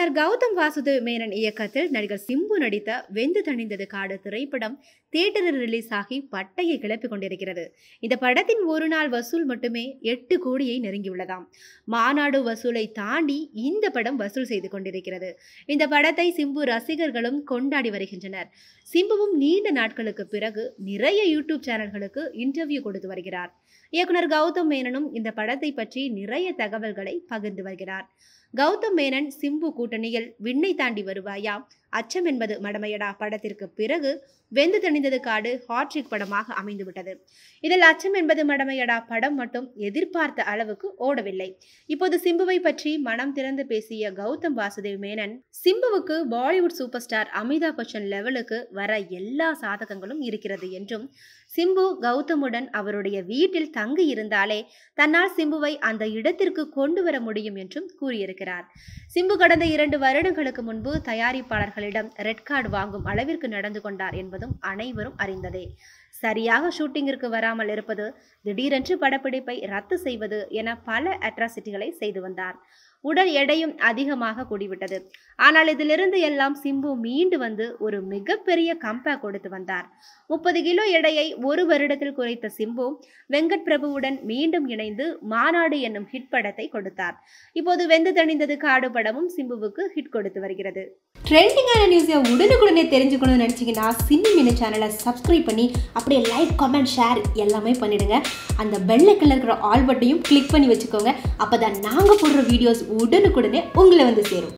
இயக்குனர் கௌதம் வாசுதேவ் மேனன் இயக்கத்தில் நடிகர் சிம்பு நடித்த வெந்து தணிந்தது காடு திரைப்படம் தியேட்டரில் ரிலீஸ் ஆகி பட்டையை கிளப்பிக் கொண்டிருக்கிறது இந்த படத்தின் ஒரு நாள் வசூல் மட்டுமே எட்டு கோடியை நெருங்கியுள்ளதாம் மாநாடு வசூலை தாண்டி இந்த படம் வசூல் செய்து கொண்டிருக்கிறது இந்த படத்தை சிம்பு ரசிகர்களும் கொண்டாடி வருகின்றனர் சிம்புவும் நீண்ட நாட்களுக்கு பிறகு நிறைய யூடியூப் சேனல்களுக்கு இன்டர்வியூ கொடுத்து வருகிறார் இயக்குனர் கௌதம் மேனனும் இந்த படத்தை பற்றி நிறைய தகவல்களை பகிர்ந்து வருகிறார் கௌதம் மேனன் சிம்பு கூட்டணியில் விண்ணை தாண்டி வருவாயா அச்சம் என்பது மடமையடா படத்திற்கு பிறகு வெந்து தணிந்தது காடு ஹாட்ரிக் படமாக அமைந்துவிட்டது இதில் அச்சம் என்பது மடமையடா படம் மட்டும் எதிர்பார்த்த அளவுக்கு ஓடவில்லை இப்போது சிம்புவை பற்றி மனம் திறந்து பேசிய கௌதம் வாசுதேவ் மேனன் சிம்புவுக்கு பாலிவுட் சூப்பர் ஸ்டார் அமிதாப் பச்சன் லெவலுக்கு வர எல்லா சாதகங்களும் இருக்கிறது என்றும் சிம்பு கௌதமுடன் அவருடைய வீட்டில் தங்கி இருந்தாலே தன்னால் சிம்புவை அந்த இடத்திற்கு கொண்டு வர முடியும் என்றும் கூறியிருக்கிறார் சிம்பு கடந்த இரண்டு வருடங்களுக்கு முன்பு தயாரிப்பாளர்களிடம் ரெட் கார்டு வாங்கும் அளவிற்கு நடந்து கொண்டார் என்பதும் அனைவரும் அறிந்ததே சரியாக ஷூட்டிங்கிற்கு வராமல் இருப்பது திடீரென்று படப்பிடிப்பை ரத்து செய்வது என பல அட்ராசிட்டிகளை செய்து வந்தார் உடல் எடையும் அதிகமாக கூடிவிட்டது ஆனால் இதிலிருந்து எல்லாம் சிம்பு மீண்டு வந்து ஒரு மிகப்பெரிய கம்பேக் கொடுத்து வந்தார் முப்பது கிலோ எடையை ஒரு வருடத்தில் குறைத்த சிம்பு வெங்கட் பிரபுவுடன் மீண்டும் இணைந்து மாநாடு என்னும் ஹிட் படத்தை கொடுத்தார் இப்போது வெந்து தணிந்தது காடு படமும் சிம்புவுக்கு ஹிட் கொடுத்து வருகிறது ட்ரெண்டிங்கான நியூஸை உடனுக்குடனே தெரிஞ்சுக்கணும்னு நினச்சிங்கன்னா சின்னி மினி சேனலை சப்ஸ்கிரைப் பண்ணி அப்படியே லைக் கமெண்ட் ஷேர் எல்லாமே பண்ணிடுங்க அந்த பெல் ஐக்கனில் இருக்கிற ஆல் பட்டையும் கிளிக் பண்ணி வச்சுக்கோங்க அப்போ தான் நாங்கள் போடுற வீடியோஸ் உடனுக்குடனே உங்களை வந்து சேரும்